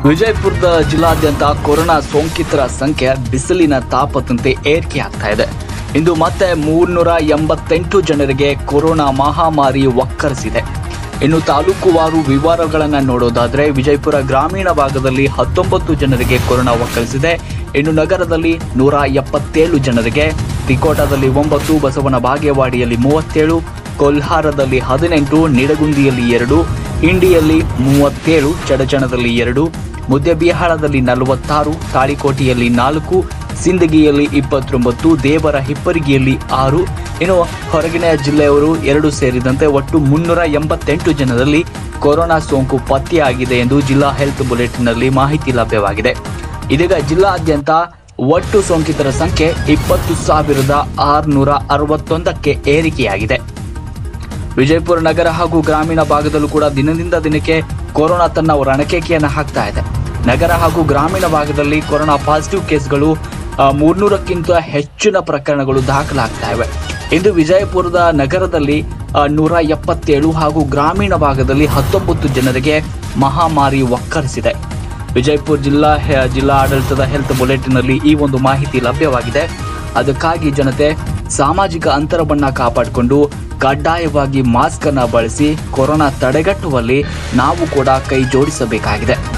ವಿಜಯಪುರದ ಜಿಲ್ಲಾದ್ಯಂತ ಕೊರೋನಾ ಸೋಂಕಿತರ ಸಂಖ್ಯೆ ಬಿಸಿಲಿನ ತಾಪದಂತೆ ಏರಿಕೆಯಾಗ್ತಾ ಇದೆ ಇಂದು ಮತ್ತೆ ಮೂರ್ನೂರ ಎಂಬತ್ತೆಂಟು ಜನರಿಗೆ ಕೊರೋನಾ ಮಹಾಮಾರಿ ಒಕ್ಕರಿಸಿದೆ ಇನ್ನು ತಾಲೂಕುವಾರು ವಿವರಗಳನ್ನು ನೋಡೋದಾದ್ರೆ ವಿಜಯಪುರ ಗ್ರಾಮೀಣ ಭಾಗದಲ್ಲಿ ಹತ್ತೊಂಬತ್ತು ಜನರಿಗೆ ಕೊರೋನಾ ಒಕ್ಕರಿಸಿದೆ ಇನ್ನು ನಗರದಲ್ಲಿ ನೂರ ಎಪ್ಪತ್ತೇಳು ಜನರಿಗೆ ತಿಕೋಟದಲ್ಲಿ ಒಂಬತ್ತು ಬಸವನ ಬಾಗೇವಾಡಿಯಲ್ಲಿ ಮೂವತ್ತೇಳು ಕೊಲ್ಹಾರದಲ್ಲಿ ಹದಿನೆಂಟು ನಿಡಗುಂದಿಯಲ್ಲಿ ಎರಡು ಇಂಡಿಯಲ್ಲಿ ಮೂವತ್ತೇಳು ಚಡಚಣದಲ್ಲಿ ಎರಡು ಮುದ್ದೆಬಿಹಾಳದಲ್ಲಿ ನಲವತ್ತಾರು ತಾಳಿಕೋಟೆಯಲ್ಲಿ ನಾಲ್ಕು ಸಿಂದಗಿಯಲ್ಲಿ ಇಪ್ಪತ್ತೊಂಬತ್ತು ದೇವರ ಹಿಪ್ಪರಿಗಿಯಲ್ಲಿ ಆರು ಇನ್ನು ಹೊರಗಿನ ಜಿಲ್ಲೆಯವರು ಎರಡು ಸೇರಿದಂತೆ ಒಟ್ಟು ಮುನ್ನೂರ ಎಂಬತ್ತೆಂಟು ಜನರಲ್ಲಿ ಕೊರೋನಾ ಸೋಂಕು ಪತ್ತೆಯಾಗಿದೆ ಎಂದು ಜಿಲ್ಲಾ ಹೆಲ್ತ್ ಬುಲೆಟಿನ್ನಲ್ಲಿ ಮಾಹಿತಿ ಲಭ್ಯವಾಗಿದೆ ಇದೀಗ ಜಿಲ್ಲಾದ್ಯಂತ ಒಟ್ಟು ಸೋಂಕಿತರ ಸಂಖ್ಯೆ ಇಪ್ಪತ್ತು ಸಾವಿರದ ಆರುನೂರ ಅರವತ್ತೊಂದಕ್ಕೆ ಏರಿಕೆಯಾಗಿದೆ ವಿಜಯಪುರ ನಗರ ಹಾಗೂ ಗ್ರಾಮೀಣ ಭಾಗದಲ್ಲೂ ಕೂಡ ದಿನದಿಂದ ದಿನಕ್ಕೆ ಕೊರೋನಾ ತನ್ನ ರಣಕೇಕೆಯನ್ನು ಹಾಕ್ತಾ ಇದೆ ನಗರ ಹಾಗೂ ಗ್ರಾಮೀಣ ಭಾಗದಲ್ಲಿ ಕೊರೋನಾ ಪಾಸಿಟಿವ್ ಕೇಸ್ಗಳು ಆ, ಮೂರ್ನೂರಕ್ಕಿಂತ ಹೆಚ್ಚಿನ ಪ್ರಕರಣಗಳು ದಾಖಲಾಗ್ತಾ ಇವೆ ಇಂದು ವಿಜಯಪುರದ ನಗರದಲ್ಲಿ ಆ, ನೂರ ಎಪ್ಪತ್ತೇಳು ಹಾಗೂ ಗ್ರಾಮೀಣ ಭಾಗದಲ್ಲಿ ಹತ್ತೊಂಬತ್ತು ಜನರಿಗೆ ಮಹಾಮಾರಿ ಒಕ್ಕರಿಸಿದೆ ವಿಜಯಪುರ ಜಿಲ್ಲಾ ಹೆ- ಜಿಲ್ಲಾ ಆಡಳಿತದ ಹೆಲ್ತ್ ಬುಲೆಟಿನ್ನಲ್ಲಿ ಈ ಒಂದು ಮಾಹಿತಿ ಲಭ್ಯವಾಗಿದೆ ಅದಕ್ಕಾಗಿ ಜನತೆ ಸಾಮಾಜಿಕ ಅಂತರವನ್ನ ಕಾಪಾಡಿಕೊಂಡು ಕಡ್ಡಾಯವಾಗಿ ಮಾಸ್ಕ್ ಅನ್ನ ಬಳಸಿ ಕೊರೋನಾ ತಡೆಗಟ್ಟುವಲ್ಲಿ ನಾವು ಕೂಡ ಕೈ ಜೋಡಿಸಬೇಕಾಗಿದೆ